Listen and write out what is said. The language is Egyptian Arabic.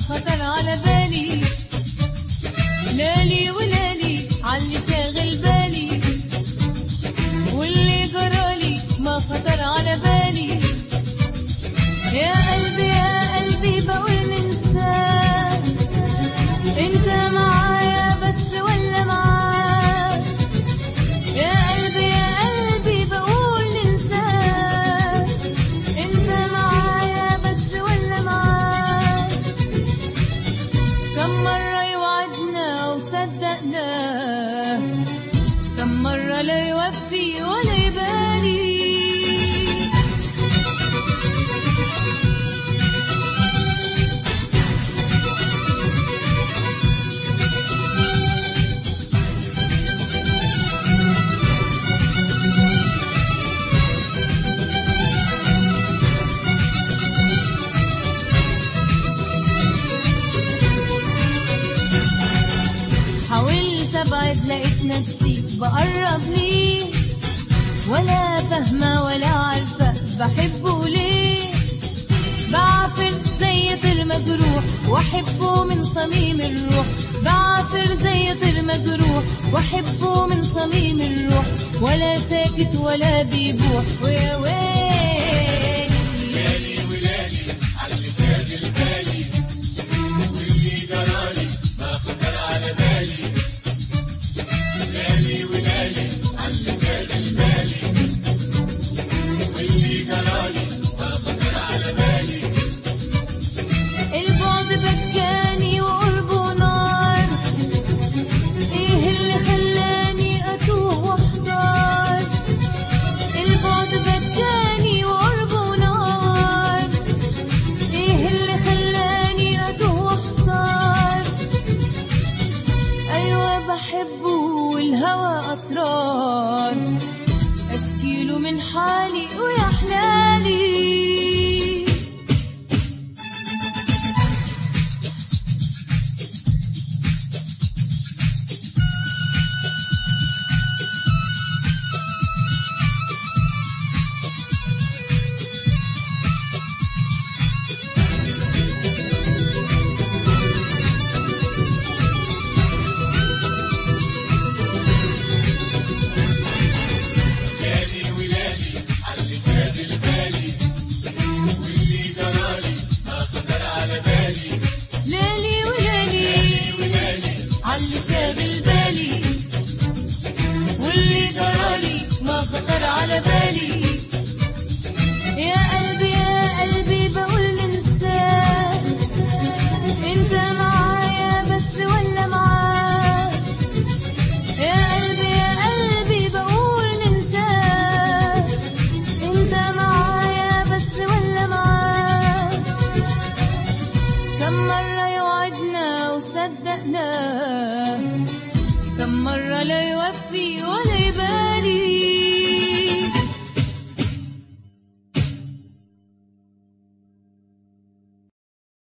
خطر على بالي لالي ولالي عاللي شاغل بالي واللي جرالي ما خطر على بالي يا قلبي يا قلبي بقول ننساه انت معايا بس ولا معاك يا قلبي يا قلبي بقول ننساه انت معايا بس ولا معاك كم مرة يوعدنا وصدقناه كم مرة لا يوفي ولا يبالي حاولت ابعد لقيت نفسي بقرب ليه ولا فاهمة ولا عارفة بحبه ليه بعافر زي طير مجروح واحبه من صميم الروح بعافر زي طير مجروح واحبه من صميم الروح ولا ساكت ولا بيبوح ويا ويلي البعد بكاني وقربه نار ايه اللي خلاني اتوه واحتار البعد بكاني وقربه نار ايه اللي خلاني اتوه واحتار ايوه بحبه والهوى اسرار اشكيله من حالي ويا حلالي ليلي وليلي عاللي شاغل بالي واللي جرالي ما خطر على بالي يا قلبي يا قلبي بقول ننساه انت معايا بس ولا معاك يا قلبي يا قلبي بقول ننساه انت معايا بس ولا معاك كم مرة يوعدنا وصدقناه كم مرة لا يوفي ولا